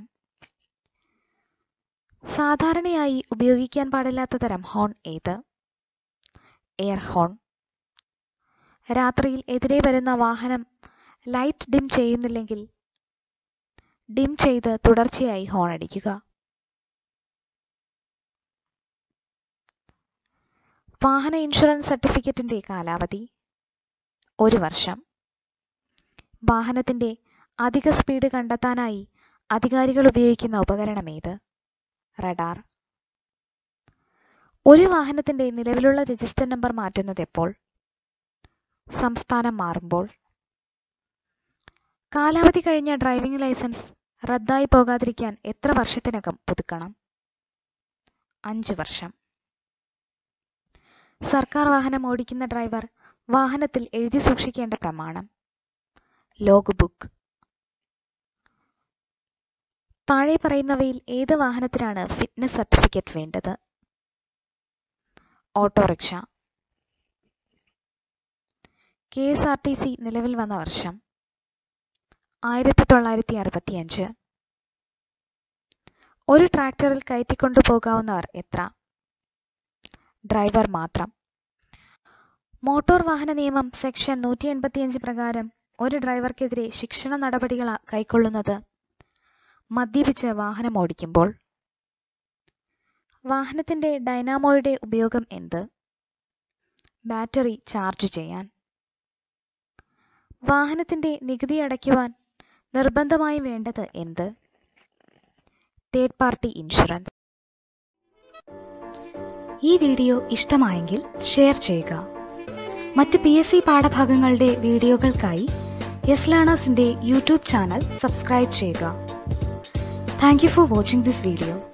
സാധാരണയായി ഉപയോഗിക്കാൻ പാടില്ലാത്ത തരം ഹോൺ ഏത് എയർ ഹോൺ രാത്രിയിൽ എതിരെ വരുന്ന വാഹനം ലൈറ്റ് ഡിം ചെയ്യുന്നില്ലെങ്കിൽ ഡിം ചെയ്ത് തുടർച്ചയായി ഹോൺ അടിക്കുക വാഹന ഇൻഷുറൻസ് സർട്ടിഫിക്കറ്റിന്റെ കാലാവധി ഒരു വർഷം വാഹനത്തിന്റെ അധിക സ്പീഡ് കണ്ടെത്താനായി അധികാരികൾ ഉപയോഗിക്കുന്ന ഉപകരണം ഏത് റഡാർ ഒരു വാഹനത്തിന്റെ നിലവിലുള്ള രജിസ്റ്റർ നമ്പർ മാറ്റുന്നത് എപ്പോൾ സംസ്ഥാനം മാറുമ്പോൾ കാലാവധി കഴിഞ്ഞ ഡ്രൈവിംഗ് ലൈസൻസ് റദ്ദായി പോകാതിരിക്കാൻ എത്ര വർഷത്തിനകം പുതുക്കണം അഞ്ച് വർഷം സർക്കാർ വാഹനം ഓടിക്കുന്ന ഡ്രൈവർ വാഹനത്തിൽ എഴുതി സൂക്ഷിക്കേണ്ട പ്രമാണം ലോഗ് ബുക്ക് താഴെ പറയുന്നവയിൽ ഏത് വാഹനത്തിനാണ് ഫിറ്റ്നസ് സർട്ടിഫിക്കറ്റ് വേണ്ടത് autorickshaw K S R T C നിലവിൽ വന്ന വർഷം ആയിരത്തി തൊള്ളായിരത്തി അറുപത്തിയഞ്ച് ഒരു ട്രാക്ടറിൽ കയറ്റിക്കൊണ്ടു പോകാവുന്നവർ എത്ര ഡ്രൈവർ മാത്രം മോട്ടോർ വാഹന നിയമം സെക്ഷൻ നൂറ്റി എൺപത്തിയഞ്ച് പ്രകാരം ഒരു ഡ്രൈവർക്കെതിരെ ശിക്ഷണ നടപടികൾ കൈക്കൊള്ളുന്നത് മദ്യപിച്ച് വാഹനം ഓടിക്കുമ്പോൾ വാഹനത്തിന്റെ ഡൈനാമോയുടെ ഉപയോഗം എന്ത് ബാറ്ററി ചാർജ് ചെയ്യാൻ വാഹനത്തിന്റെ നികുതി അടയ്ക്കുവാൻ നിർബന്ധമായും വേണ്ടത് എന്ത് തേർഡ് പാർട്ടി ഇൻഷുറൻസ് ഈ വീഡിയോ ഇഷ്ടമായെങ്കിൽ ഷെയർ ചെയ്യുക മറ്റ് പി എസ് സി പാഠഭാഗങ്ങളുടെ വീഡിയോകൾക്കായി യെസ് ലേണേഴ്സിന്റെ യൂട്യൂബ് ചാനൽ സബ്സ്ക്രൈബ് ചെയ്യുക thank you for watching this video